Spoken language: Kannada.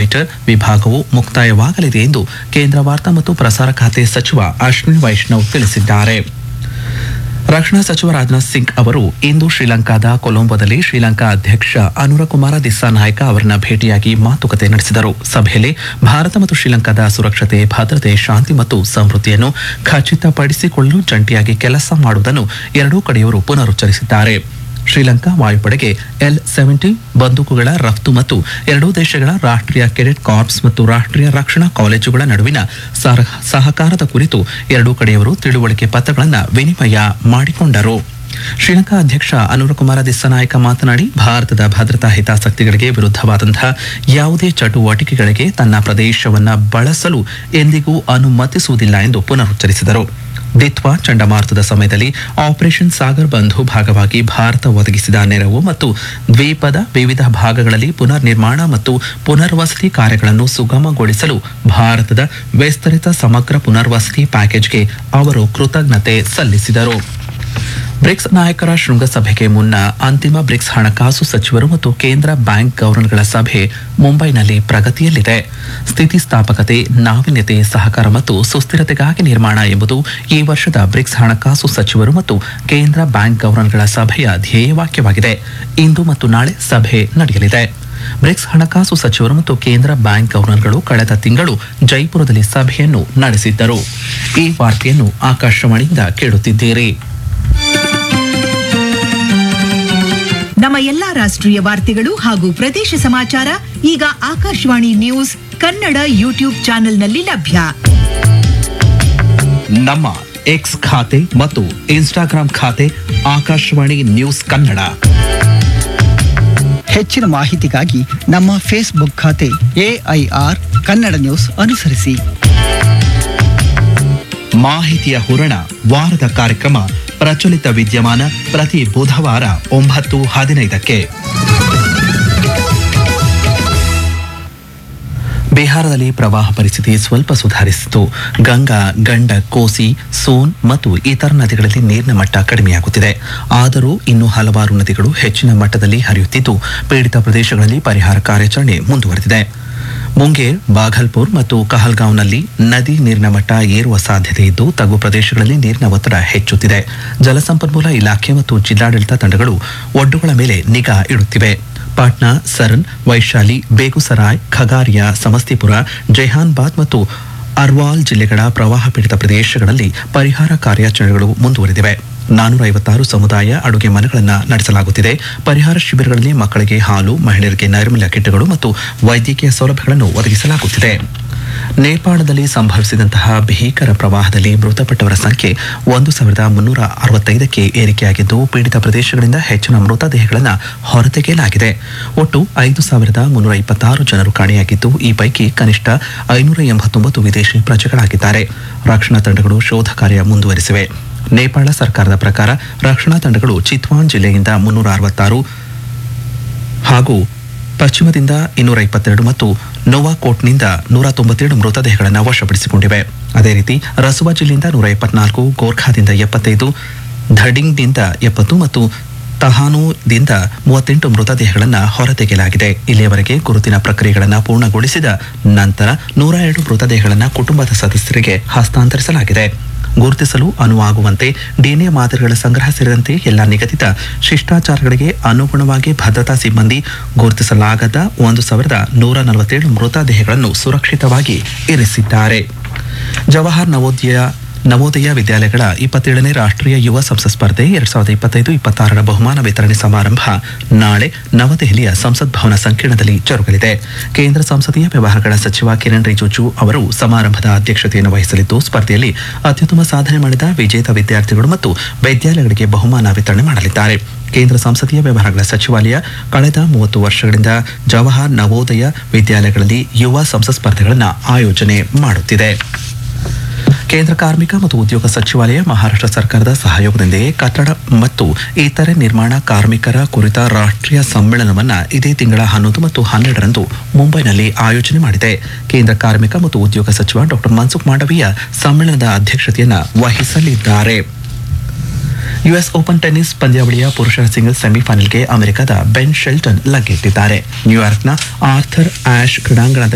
ಕಿಲೋಮೀಟರ್ ವಿಭಾಗವು ಮುಕ್ತಾಯವಾಗಲಿದೆ ಎಂದು ಕೇಂದ್ರ ವಾರ್ತಾ ಮತ್ತು ಪ್ರಸಾರ ಖಾತೆ ಸಚಿವ ಅಶ್ವಿನಿ ವೈಷ್ಣವ್ ತಿಳಿಸಿದ್ದಾರೆ ರಕ್ಷಣಾ ಸಚಿವ ರಾಜನಾಥ್ ಸಿಂಗ್ ಅವರು ಇಂದು ಶ್ರೀಲಂಕಾದ ಕೊಲಂಬೋದಲ್ಲಿ ಶ್ರೀಲಂಕಾ ಅಧ್ಯಕ್ಷ ಅನುರಕುಮಾರ ದಿಸ್ಸಾನಾಯಕ ಅವರನ್ನ ಭೇಟಿಯಾಗಿ ಮಾತುಕತೆ ನಡೆಸಿದರು ಸಭೆಯಲ್ಲಿ ಭಾರತ ಮತ್ತು ಶ್ರೀಲಂಕಾದ ಸುರಕ್ಷತೆ ಭದ್ರತೆ ಶಾಂತಿ ಮತ್ತು ಸಮೃದ್ಧಿಯನ್ನು ಖಚಿತಪಡಿಸಿಕೊಳ್ಳಲು ಜಂಟಿಯಾಗಿ ಕೆಲಸ ಮಾಡುವುದನ್ನು ಎರಡೂ ಕಡೆಯವರು ಪುನರುಚ್ಚರಿಸಿದ್ದಾರೆ ಶ್ರೀಲಂಕಾ ವಾಯುಪಡೆಗೆ ಎಲ್ ಸೆವೆಂಟಿ ಬಂದೂಕುಗಳ ರಫ್ತು ಮತ್ತು ಎರಡೂ ದೇಶಗಳ ರಾಷ್ಟ್ರೀಯ ಕೆಡೆಟ್ ಕಾರ್ಪ್ಸ್ ಮತ್ತು ರಾಷ್ಟ್ರೀಯ ರಕ್ಷಣಾ ಕಾಲೇಜುಗಳ ನಡುವಿನ ಸಹ- ಸಹಕಾರದ ಕುರಿತು ಎರಡೂ ಕಡೆಯವರು ತಿಳುವಳಿಕೆ ಪತ್ರಗಳನ್ನು ವಿನಿಮಯ ಮಾಡಿಕೊಂಡರು ಶ್ರೀಲಂಕಾ ಅಧ್ಯಕ್ಷ ಅನುರಕುಮಾರ ದಿಸ್ಸನಾಯಕ ಮಾತನಾಡಿ ಭಾರತದ ಭದ್ರತಾ ಹಿತಾಸಕ್ತಿಗಳಿಗೆ ವಿರುದ್ಧವಾದಂತಹ ಯಾವುದೇ ಚಟುವಟಿಕೆಗಳಿಗೆ ತನ್ನ ಪ್ರದೇಶವನ್ನ ಬಳಸಲು ಎಂದಿಗೂ ಅನುಮತಿಸುವುದಿಲ್ಲ ಎಂದು ಪುನರುಚ್ಚರಿಸಿದರು ದಿತ್ವಾ ಚಂಡಮಾರುತದ ಸಮಯದಲ್ಲಿ ಆಪರೇಷನ್ ಸಾಗರ್ ಬಂಧು ಭಾಗವಾಗಿ ಭಾರತ ಒದಗಿಸಿದ ನೆರವು ಮತ್ತು ದ್ವೀಪದ ವಿವಿಧ ಭಾಗಗಳಲ್ಲಿ ಪುನರ್ ನಿರ್ಮಾಣ ಮತ್ತು ಪುನರ್ವಸತಿ ಕಾರ್ಯಗಳನ್ನು ಸುಗಮಗೊಳಿಸಲು ಭಾರತದ ವಿಸ್ತರಿತ ಸಮಗ್ರ ಪುನರ್ವಸತಿ ಪ್ಯಾಕೇಜ್ಗೆ ಅವರು ಕೃತಜ್ಞತೆ ಸಲ್ಲಿಸಿದರು ಬ್ರಿಕ್ಸ್ ನಾಯಕರ ಶೃಂಗಸಭೆಗೆ ಮುನ್ನ ಅಂತಿಮ ಬ್ರಿಕ್ಸ್ ಹಣಕಾಸು ಸಚಿವರು ಮತ್ತು ಕೇಂದ್ರ ಬ್ಯಾಂಕ್ ಗವರ್ನರ್ಗಳ ಸಭೆ ಮುಂಬೈನಲ್ಲಿ ಪ್ರಗತಿಯಲ್ಲಿದೆ ಸ್ಥಿತಿಸ್ಥಾಪಕತೆ ನಾವೀನ್ಯತೆ ಸಹಕಾರ ಮತ್ತು ಸುಸ್ಥಿರತೆಗಾಗಿ ನಿರ್ಮಾಣ ಎಂಬುದು ಈ ವರ್ಷದ ಬ್ರಿಕ್ಸ್ ಹಣಕಾಸು ಸಚಿವರು ಮತ್ತು ಕೇಂದ್ರ ಬ್ಯಾಂಕ್ ಗವರ್ನರ್ಗಳ ಸಭೆಯ ಧ್ಯೇಯವಾಕ್ಯವಾಗಿದೆ ಇಂದು ಮತ್ತು ನಾಳೆ ಸಭೆ ನಡೆಯಲಿದೆ ಬ್ರಿಕ್ಸ್ ಹಣಕಾಸು ಸಚಿವರು ಮತ್ತು ಕೇಂದ್ರ ಬ್ಯಾಂಕ್ ಗವರ್ನರ್ಗಳು ಕಳೆದ ತಿಂಗಳು ಜೈಪುರದಲ್ಲಿ ಸಭೆಯನ್ನು ನಡೆಸಿದ್ದರು ಈ ವಾರ್ತೆಯನ್ನು ಆಕಾಶವಾಣಿಯಿಂದ ಕೇಳುತ್ತಿದ್ದೀರಿ ನಮ್ಮ ಎಲ್ಲಾ ರಾಷ್ಟ್ರೀಯ ವಾರ್ತೆಗಳು ಹಾಗೂ ಪ್ರದೇಶ ಸಮಾಚಾರ ಈಗ ಆಕಾಶವಾಣಿ ನ್ಯೂಸ್ ಕನ್ನಡ ಯೂಟ್ಯೂಬ್ ಚಾನೆಲ್ನಲ್ಲಿ ಲಭ್ಯ ನಮ್ಮ ಎಕ್ಸ್ ಖಾತೆ ಮತ್ತು ಇನ್ಸ್ಟಾಗ್ರಾಂ ಖಾತೆ ಆಕಾಶವಾಣಿ ನ್ಯೂಸ್ ಕನ್ನಡ ಹೆಚ್ಚಿನ ಮಾಹಿತಿಗಾಗಿ ನಮ್ಮ ಫೇಸ್ಬುಕ್ ಖಾತೆ ಎಐಆರ್ ಕನ್ನಡ ನ್ಯೂಸ್ ಅನುಸರಿಸಿ ಮಾಹಿತಿಯ ಹೂರಣ ವಾರದ ಕಾರ್ಯಕ್ರಮ ಪ್ರಚಲಿತ ವಿದ್ಯಮಾನ ಪ್ರತಿ ಬುಧವಾರ ಒಂಬತ್ತು ಹದಿನೈದಕ್ಕೆ ಬಿಹಾರದಲ್ಲಿ ಪ್ರವಾಹ ಪರಿಸ್ಥಿತಿ ಸ್ವಲ್ಪ ಸುಧಾರಿಸಿತು ಗಂಗಾ ಗಂಡಕ್ ಕೋಸಿ ಸೋನ್ ಮತ್ತು ಇತರ ನದಿಗಳಲ್ಲಿ ನೀರಿನ ಮಟ್ಟ ಕಡಿಮೆಯಾಗುತ್ತಿದೆ ಆದರೂ ಇನ್ನೂ ಹಲವಾರು ನದಿಗಳು ಹೆಚ್ಚಿನ ಮಟ್ಟದಲ್ಲಿ ಹರಿಯುತ್ತಿದ್ದು ಪೀಡಿತ ಪ್ರದೇಶಗಳಲ್ಲಿ ಪರಿಹಾರ ಕಾರ್ಯಾಚರಣೆ ಮುಂದುವರೆದಿದೆ ಮುಂಗೇರ್ ಬಾಘಲ್ಪುರ್ ಮತ್ತು ಕಹಲ್ಗಾಂವ್ನಲ್ಲಿ ನದಿ ನೀರಿನ ಮಟ್ಟ ಏರುವ ಸಾಧ್ಯತೆ ಇದ್ದು ತಗ್ಗು ಪ್ರದೇಶಗಳಲ್ಲಿ ನೀರಿನ ಒತ್ತಡ ಹೆಚ್ಚುತ್ತಿದೆ ಜಲಸಂಪನ್ಮೂಲ ಇಲಾಖೆ ಮತ್ತು ಜಿಲ್ಲಾಡಳಿತ ತಂಡಗಳು ಒಡ್ಡುಗಳ ಮೇಲೆ ನಿಗಾ ಇಡುತ್ತಿವೆ ಪಾಟ್ನಾ ಸರನ್ ವೈಶಾಲಿ ಬೇಗುಸರಾಯ್ ಖಗಾರಿಯಾ ಸಮಸ್ತಿಪುರ ಜೈಹಾನ್ಬಾದ್ ಮತ್ತು ಅರ್ವಾಲ್ ಜಿಲ್ಲೆಗಳ ಪ್ರವಾಹ ಪೀಡಿತ ಪ್ರದೇಶಗಳಲ್ಲಿ ಪರಿಹಾರ ಕಾರ್ಯಾಚರಣೆಗಳು ಮುಂದುವರೆದಿವೆ ನಾನೂರ ಐವತ್ತಾರು ಸಮುದಾಯ ಅಡುಗೆ ಮನೆಗಳನ್ನು ನಡೆಸಲಾಗುತ್ತಿದೆ ಪರಿಹಾರ ಶಿಬಿರಗಳಲ್ಲಿ ಮಕ್ಕಳಿಗೆ ಹಾಲು ಮಹಿಳೆಯರಿಗೆ ನೈರ್ಮಲ್ಯ ಕಿಟ್ಗಳು ಮತ್ತು ವೈದ್ಯಕೀಯ ಸೌಲಭ್ಯಗಳನ್ನು ಒದಗಿಸಲಾಗುತ್ತಿದೆ ನೇಪಾಳದಲ್ಲಿ ಸಂಭವಿಸಿದಂತಹ ಭೀಕರ ಪ್ರವಾಹದಲ್ಲಿ ಮೃತಪಟ್ಟವರ ಸಂಖ್ಯೆ ಒಂದು ಸಾವಿರದ ಮುನ್ನೂರ ಅರವತ್ತೈದಕ್ಕೆ ಏರಿಕೆಯಾಗಿದ್ದು ಪೀಡಿತ ಪ್ರದೇಶಗಳಿಂದ ಹೆಚ್ಚಿನ ಮೃತದೇಹಗಳನ್ನು ಹೊರತೆಗೆಯಲಾಗಿದೆ ಒಟ್ಟು ಐದು ಸಾವಿರದ ಮುನ್ನೂರ ಇಪ್ಪತ್ತಾರು ಜನರು ಕಾಣೆಯಾಗಿದ್ದು ಈ ಪೈಕಿ ಕನಿಷ್ಠ ಐನೂರ ಎಂಬತ್ತೊಂಬತ್ತು ವಿದೇಶಿ ಪ್ರಜೆಗಳಾಗಿದ್ದಾರೆ ರಕ್ಷಣಾ ತಂಡಗಳು ಶೋಧ ಕಾರ್ಯ ಮುಂದುವರಿಸಿವೆ ನೇಪಾಳ ಸರ್ಕಾರದ ಪ್ರಕಾರ ರಕ್ಷಣಾ ತಂಡಗಳು ಚಿತ್ವಾನ್ ಜಿಲ್ಲೆಯಿಂದ ಮುನ್ನೂರ ಅರವತ್ತಾರು ಹಾಗೂ ಪಶ್ಚಿಮದಿಂದ ಇನ್ನೂರ ಇಪ್ಪತ್ತೆರಡು ಮತ್ತು ನೋವಾಕೋಟ್ನಿಂದ ನೂರ ತೊಂಬತ್ತೆರಡು ಮೃತದೇಹಗಳನ್ನು ವಶಪಡಿಸಿಕೊಂಡಿವೆ ಅದೇ ರೀತಿ ರಸುವಾ ಜಿಲ್ಲೆಯಿಂದ ನೂರ ಎಪ್ಪತ್ನಾಲ್ಕು ಗೋರ್ಖಾದಿಂದ ಎಪ್ಪತ್ತೈದು ಧಡಿಂಗ್ನಿಂದ ಎಪ್ಪತ್ತು ಮತ್ತು ತಹಾನೂದಿಂದ ಮೂವತ್ತೆಂಟು ಮೃತದೇಹಗಳನ್ನು ಹೊರತೆಗೆಯಲಾಗಿದೆ ಇಲ್ಲಿಯವರೆಗೆ ಗುರುತಿನ ಪ್ರಕ್ರಿಯೆಗಳನ್ನು ಪೂರ್ಣಗೊಳಿಸಿದ ನಂತರ ನೂರ ಎರಡು ಮೃತದೇಹಗಳನ್ನು ಕುಟುಂಬದ ಸದಸ್ಯರಿಗೆ ಹಸ್ತಾಂತರಿಸಲಾಗಿದೆ ಗುರುತಿಸಲು ಅನುವಾಗುವಂತೆ ಡಿಎನ್ಎ ಮಾದರಿಗಳ ಸಂಗ್ರಹ ಸೇರಿದಂತೆ ಎಲ್ಲ ನಿಗದಿತ ಶಿಷ್ಟಾಚಾರಗಳಿಗೆ ಅನುಗುಣವಾಗಿ ಭದ್ರತಾ ಸಿಬ್ಬಂದಿ ಗುರುತಿಸಲಾಗದ ಒಂದು ಸಾವಿರದ ನೂರ ನಲವತ್ತೇಳು ಮೃತದೇಹಗಳನ್ನು ಸುರಕ್ಷಿತವಾಗಿ ಇರಿಸಿದ್ದಾರೆ ಜವಾಹರ್ ನವೋದಯ ನವೋದಯ ವಿದ್ಯಾಲಯಗಳ ಇಪ್ಪತ್ತೇಳನೇ ರಾಷ್ಟ್ರೀಯ ಯುವ ಸಂಸತ್ ಸ್ಪರ್ಧೆ ಎರಡ್ ಸಾವಿರದ ಇಪ್ಪತ್ತೈದು ಇಪ್ಪತ್ತಾರರ ಬಹುಮಾನ ವಿತರಣೆ ಸಮಾರಂಭ ನಾಳೆ ನವದೆಹಲಿಯ ಸಂಸತ್ ಭವನ ಸಂಕೀರ್ಣದಲ್ಲಿ ಜರುಗಲಿದೆ ಕೇಂದ್ರ ಸಂಸದೀಯ ವ್ಯವಹಾರಗಳ ಸಚಿವ ಕಿರಣ್ ರಿಜಿಜು ಅವರು ಸಮಾರಂಭದ ಅಧ್ಯಕ್ಷತೆಯನ್ನು ವಹಿಸಲಿದ್ದು ಸ್ಪರ್ಧೆಯಲ್ಲಿ ಅತ್ಯುತ್ತಮ ಸಾಧನೆ ಮಾಡಿದ ವಿಜೇತ ವಿದ್ಯಾರ್ಥಿಗಳು ಮತ್ತು ವಿದ್ಯಾಲಯಗಳಿಗೆ ಬಹುಮಾನ ವಿತರಣೆ ಮಾಡಲಿದ್ದಾರೆ ಕೇಂದ್ರ ಸಂಸದೀಯ ವ್ಯವಹಾರಗಳ ಸಚಿವಾಲಯ ಕಳೆದ ಮೂವತ್ತು ವರ್ಷಗಳಿಂದ ಜವಾಹರ್ ನವೋದಯ ವಿದ್ಯಾಲಯಗಳಲ್ಲಿ ಯುವ ಸಂಸತ್ ಸ್ಪರ್ಧೆಗಳನ್ನು ಆಯೋಜನೆ ಮಾಡುತ್ತಿದೆ ಕೇಂದ್ರ ಕಾರ್ಮಿಕ ಮತ್ತು ಉದ್ಯೋಗ ಸಚಿವಾಲಯ ಮಹಾರಾಷ್ಟ್ರ ಸರ್ಕಾರದ ಸಹಯೋಗದೊಂದಿಗೆ ಕಟ್ಟಡ ಮತ್ತು ಇತರೆ ನಿರ್ಮಾಣ ಕಾರ್ಮಿಕರ ಕುರಿತ ರಾಷ್ಟ್ರೀಯ ಸಮ್ಮೇಳನವನ್ನು ಇದೇ ತಿಂಗಳ ಹನ್ನೊಂದು ಮತ್ತು ಹನ್ನೆರಡರಂದು ಮುಂಬೈನಲ್ಲಿ ಆಯೋಜನೆ ಮಾಡಿದೆ ಕೇಂದ್ರ ಕಾರ್ಮಿಕ ಮತ್ತು ಉದ್ಯೋಗ ಸಚಿವ ಡಾಕ್ಟರ್ ಮನ್ಸುಖ್ ಮಾಂಡವೀಯ ಸಮ್ಮೇಳನದ ಅಧ್ಯಕ್ಷತೆಯನ್ನು ವಹಿಸಲಿದ್ದಾರೆ ಯುಎಸ್ ಓಪನ್ ಟೆನ್ನಿಸ್ ಪಂದ್ಯಾವಳಿಯ ಪುರುಷರ ಸಿಂಗಲ್ಸ್ ಸೆಮಿಫೈನಲ್ಗೆ ಅಮೆರಿಕದ ಬೆನ್ ಶೆಲ್ಟನ್ ಲಗ್ಗೆಟ್ಟಿದ್ದಾರೆ ನ್ಯೂಯಾರ್ಕ್ನ ಆರ್ಥರ್ ಆಶ್ ಕ್ರೀಡಾಂಗಣದ